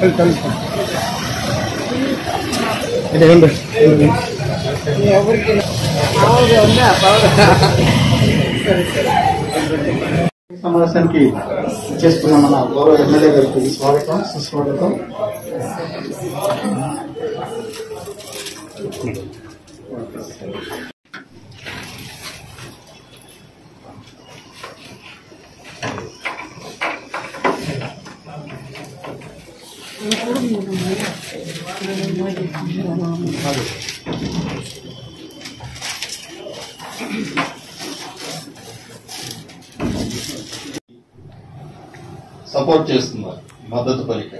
సమావేశానికి చేస్తున్న మన గౌరవ ఎమ్మెల్యే గారికి స్వాగతం సుస్వాగతం సపోర్ట్ చేస్తున్నారు మద్దతు పలిక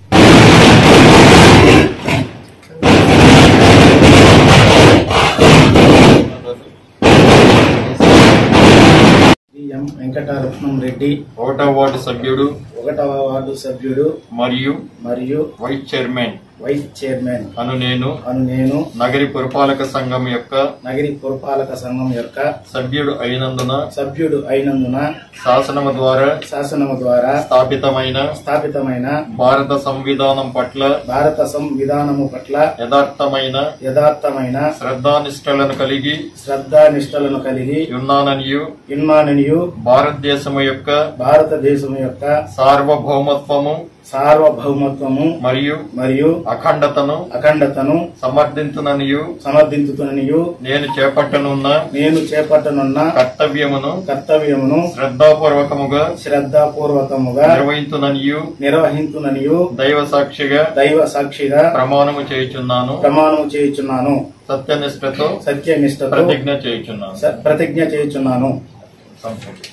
ఎం వెంకటరత్నం రెడ్డి ఒకటవ వార్డు సభ్యుడు ఒకటవ వార్డు సభ్యుడు మరియు మరియు వైస్ చైర్మన్ వైస్ చైర్మన్ అను నేను అను నేను నగరి పురపాలక సంఘం యొక్క నగరి పురపాలక సంఘం యొక్క సభ్యుడు అయినందున సభ్యుడు అయినందున శాసనము ద్వారా శాసనము ద్వారా స్థాపితమైన స్థాపితమైన భారత సంవిధానం పట్ల భారత సంవిధానము పట్ల యథార్థమైన యథార్థమైన శ్రద్ధానిష్టలను కలిగి శ్రద్ధానిష్టలను కలిగి ఉన్నాననియు ఇన్మాననియు భారతదేశము యొక్క భారతదేశం యొక్క సార్వభౌమత్వము సార్వభౌమత్వము మరియు మరియు అఖండతను అఖండతను సమర్థించుననియు సమర్థించుతుననియు నేను చేపట్టనున్న నేను చేపట్టనున్న కర్తవ్యమును కర్తవ్యమును శ్రద్ధాపూర్వకముగా శ్రద్ధాపూర్వకముగా నిర్వహించుననియు నిర్వహించుననియు దైవ సాక్షిగా దైవ సాక్షిగా ప్రమాణము చేయుచున్నాను ప్రమాణం చేయుచున్నాను సత్యనిష్టతో సత్యనిష్టతో ప్రతిజ్ఞ చేయుచున్నాను స- ప్రతిజ్ఞ చేయుచున్నాను సంపూర్ణ.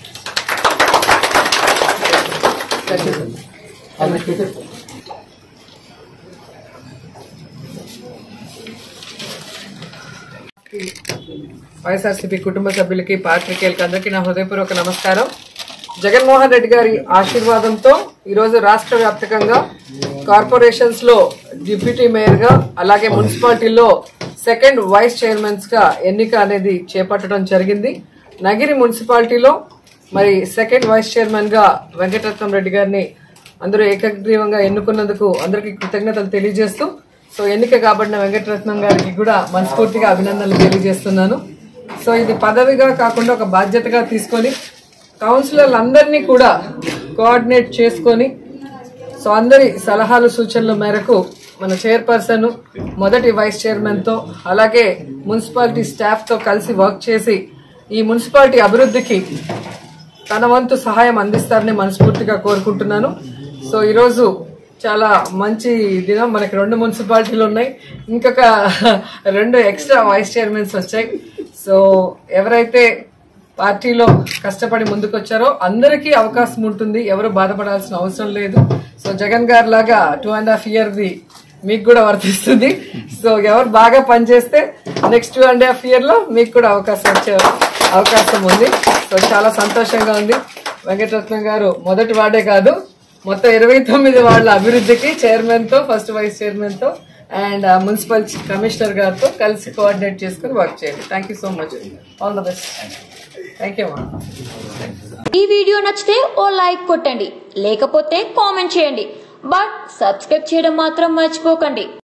వైఎస్ఆర్సీపీ కుటుంబ సభ్యులకి పాత్రికేయులకి అందరికీ నా హృదయపూర్వక నమస్కారం జగన్మోహన్ రెడ్డి గారి ఆశీర్వాదంతో ఈరోజు రాష్ట్ర వ్యాప్తంగా కార్పొరేషన్స్ లో డిప్యూటీ మేయర్ గా అలాగే మున్సిపాలిటీలో సెకండ్ వైస్ చైర్మన్స్ గా ఎన్నిక అనేది చేపట్టడం జరిగింది నగిరి మున్సిపాలిటీలో మరి సెకండ్ వైస్ చైర్మన్ గా వెంకటరత్నం రెడ్డి గారిని అందరూ ఏకగ్రీవంగా ఎన్నుకున్నందుకు అందరికీ కృతజ్ఞతలు తెలియజేస్తూ సో ఎన్నిక కాబడిన వెంకటరత్నం గారికి కూడా మనస్ఫూర్తిగా అభినందనలు తెలియజేస్తున్నాను సో ఇది పదవిగా కాకుండా ఒక బాధ్యతగా తీసుకొని కౌన్సిలర్లు అందరినీ కూడా కోఆర్డినేట్ చేసుకొని సో అందరి సలహాలు సూచనల మేరకు మన చైర్పర్సన్ మొదటి వైస్ చైర్మన్ తో అలాగే మున్సిపాలిటీ స్టాఫ్ తో కలిసి వర్క్ చేసి ఈ మున్సిపాలిటీ అభివృద్ధికి తన వంతు సహాయం అందిస్తారని మనస్ఫూర్తిగా కోరుకుంటున్నాను సో ఈరోజు చాలా మంచి దినం మనకి రెండు మున్సిపాలిటీలు ఉన్నాయి ఇంకొక రెండు ఎక్స్ట్రా వైస్ చైర్మన్స్ వచ్చాయి సో ఎవరైతే పార్టీలో కష్టపడి ముందుకొచ్చారో అందరికీ అవకాశం ఉంటుంది ఎవరు బాధపడాల్సిన అవసరం లేదు సో జగన్ గారి లాగా టూ అండ్ హాఫ్ ఇయర్ ది మీకు కూడా వర్తిస్తుంది సో ఎవరు బాగా పనిచేస్తే next two and half year లో మీకు కూడా అవకాశం వచ్చే అవకాశం ఉంది సో చాలా సంతోషంగా ఉంది వెంకటరత్నం గారు మొదటి వార్డే కాదు మొత్తం ఇరవై తొమ్మిది వార్డుల అభివృద్ధికి చైర్మన్ తో ఫస్ట్ వైస్ చైర్మన్ తో అండ్ మున్సిపల్ కమిషనర్ గారితో కలిసి కోఆర్డినేట్ చేసుకుని వర్క్ చేయండి thank you so much all the best thank you అమ్మా ఈ వీడియో నచ్చితే ఓ లైక్ కొట్టండి లేకపోతే కామెంట్ చేయండి బట్ సబ్స్క్రైబ్ చేయడం మాత్రం మర్చిపోకండి